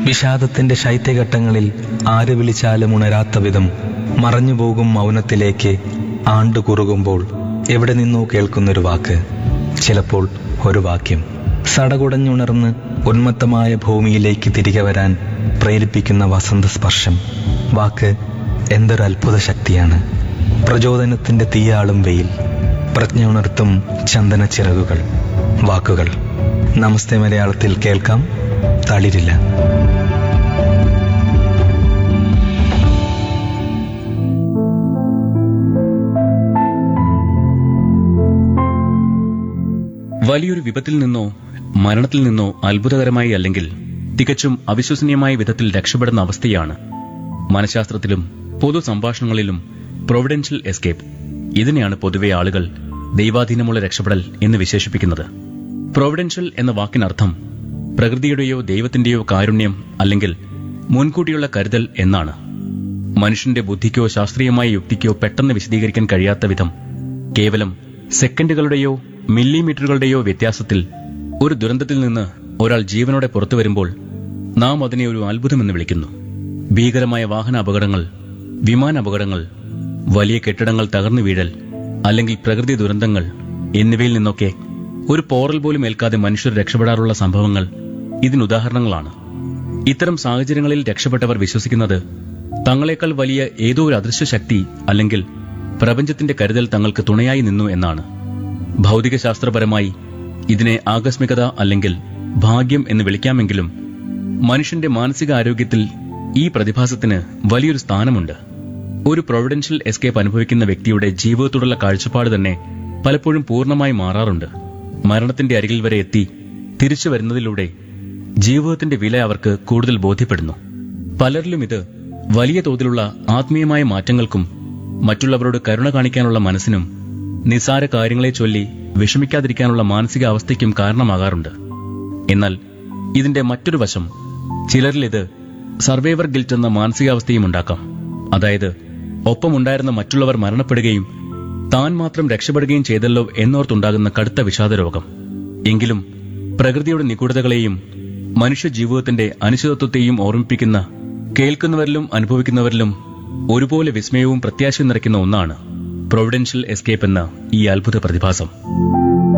വിഷാദത്തിന്റെ ശൈത്യഘട്ടങ്ങളിൽ ആര് വിളിച്ചാലും ഉണരാത്ത വിധം മറഞ്ഞുപോകും മൗനത്തിലേക്ക് ആണ്ടു കുറുകുമ്പോൾ എവിടെ നിന്നോ കേൾക്കുന്നൊരു വാക്ക് ചിലപ്പോൾ ഒരു വാക്യം സടകുടഞ്ഞുണർന്ന് ഉന്മത്തമായ ഭൂമിയിലേക്ക് തിരികെ വരാൻ പ്രേരിപ്പിക്കുന്ന വസന്ത സ്പർശം വാക്ക് എന്തൊരു അത്ഭുത ശക്തിയാണ് പ്രചോദനത്തിന്റെ തീയാളും വെയിൽ പ്രജ്ഞ ഉണർത്തും ചന്ദന ചിറകുകൾ വാക്കുകൾ നമസ്തേ മലയാളത്തിൽ കേൾക്കാം തളിരില്ല വലിയൊരു വിപത്തിൽ നിന്നോ മരണത്തിൽ നിന്നോ അത്ഭുതകരമായി അല്ലെങ്കിൽ തികച്ചും അവിശ്വസനീയമായ വിധത്തിൽ രക്ഷപ്പെടുന്ന അവസ്ഥയാണ് മനഃശാസ്ത്രത്തിലും പൊതു സംഭാഷണങ്ങളിലും പ്രൊവിഡൻഷ്യൽ എസ്കേപ്പ് ഇതിനെയാണ് പൊതുവെ ആളുകൾ ദൈവാധീനമുള്ള രക്ഷപ്പെടൽ എന്ന് വിശേഷിപ്പിക്കുന്നത് പ്രൊവിഡൻഷ്യൽ എന്ന വാക്കിനർത്ഥം പ്രകൃതിയുടെയോ ദൈവത്തിന്റെയോ കാരുണ്യം അല്ലെങ്കിൽ മുൻകൂട്ടിയുള്ള കരുതൽ എന്നാണ് മനുഷ്യന്റെ ബുദ്ധിക്കോ ശാസ്ത്രീയമായ യുക്തിക്കോ പെട്ടെന്ന് വിശദീകരിക്കാൻ കഴിയാത്ത വിധം കേവലം സെക്കൻഡുകളുടെയോ മില്ലിമീറ്ററുകളുടെയോ വ്യത്യാസത്തിൽ ഒരു ദുരന്തത്തിൽ നിന്ന് ഒരാൾ ജീവനോടെ പുറത്തു വരുമ്പോൾ നാം അതിനെ ഒരു അത്ഭുതമെന്ന് വിളിക്കുന്നു ഭീകരമായ വാഹന അപകടങ്ങൾ വിമാന അപകടങ്ങൾ വലിയ കെട്ടിടങ്ങൾ തകർന്നു വീഴൽ അല്ലെങ്കിൽ പ്രകൃതി ദുരന്തങ്ങൾ എന്നിവയിൽ നിന്നൊക്കെ ഒരു പോറൽ പോലും ഏൽക്കാതെ മനുഷ്യർ രക്ഷപ്പെടാറുള്ള സംഭവങ്ങൾ ഇതിനുദാഹരണങ്ങളാണ് ഇത്തരം സാഹചര്യങ്ങളിൽ രക്ഷപ്പെട്ടവർ വിശ്വസിക്കുന്നത് തങ്ങളെക്കാൾ വലിയ ഏതോ ഒരു അദൃശ്യ ശക്തി അല്ലെങ്കിൽ പ്രപഞ്ചത്തിന്റെ കരുതൽ തങ്ങൾക്ക് തുണയായി നിന്നു എന്നാണ് ഭൗതികശാസ്ത്രപരമായി ഇതിനെ ആകസ്മികത അല്ലെങ്കിൽ ഭാഗ്യം എന്ന് വിളിക്കാമെങ്കിലും മനുഷ്യന്റെ മാനസിക ആരോഗ്യത്തിൽ ഈ പ്രതിഭാസത്തിന് വലിയൊരു സ്ഥാനമുണ്ട് ഒരു പ്രൊവിഡൻഷ്യൽ എസ്കേപ്പ് അനുഭവിക്കുന്ന വ്യക്തിയുടെ ജീവിതത്തോടുള്ള കാഴ്ചപ്പാട് തന്നെ പലപ്പോഴും പൂർണ്ണമായി മാറാറുണ്ട് മരണത്തിന്റെ അരികിൽ വരെ എത്തി തിരിച്ചു വരുന്നതിലൂടെ ജീവിതത്തിന്റെ വില അവർക്ക് കൂടുതൽ ബോധ്യപ്പെടുന്നു പലരിലും ഇത് വലിയ തോതിലുള്ള ആത്മീയമായ മാറ്റങ്ങൾക്കും മറ്റുള്ളവരോട് കരുണ കാണിക്കാനുള്ള മനസ്സിനും നിസാര കാര്യങ്ങളെ ചൊല്ലി വിഷമിക്കാതിരിക്കാനുള്ള മാനസികാവസ്ഥയ്ക്കും കാരണമാകാറുണ്ട് എന്നാൽ ഇതിന്റെ മറ്റൊരു വശം ചിലരിൽ ഇത് സർവൈവർ ഗിൽറ്റ് എന്ന മാനസികാവസ്ഥയും ഉണ്ടാക്കാം അതായത് ഒപ്പമുണ്ടായിരുന്ന മറ്റുള്ളവർ മരണപ്പെടുകയും താൻ മാത്രം രക്ഷപ്പെടുകയും ചെയ്തല്ലോ എന്നോർത്തുണ്ടാകുന്ന കടുത്ത വിഷാദരോഗം എങ്കിലും പ്രകൃതിയുടെ നിഗൂഢതകളെയും മനുഷ്യ ജീവിതത്തിന്റെ അനിശ്ചിതത്വത്തെയും ഓർമ്മിപ്പിക്കുന്ന കേൾക്കുന്നവരിലും അനുഭവിക്കുന്നവരിലും ഒരുപോലെ വിസ്മയവും പ്രത്യാശയും നിറയ്ക്കുന്ന ഒന്നാണ് പ്രൊവിഡൻഷ്യൽ എസ്കേപ്പ് എന്ന ഈ അത്ഭുത പ്രതിഭാസം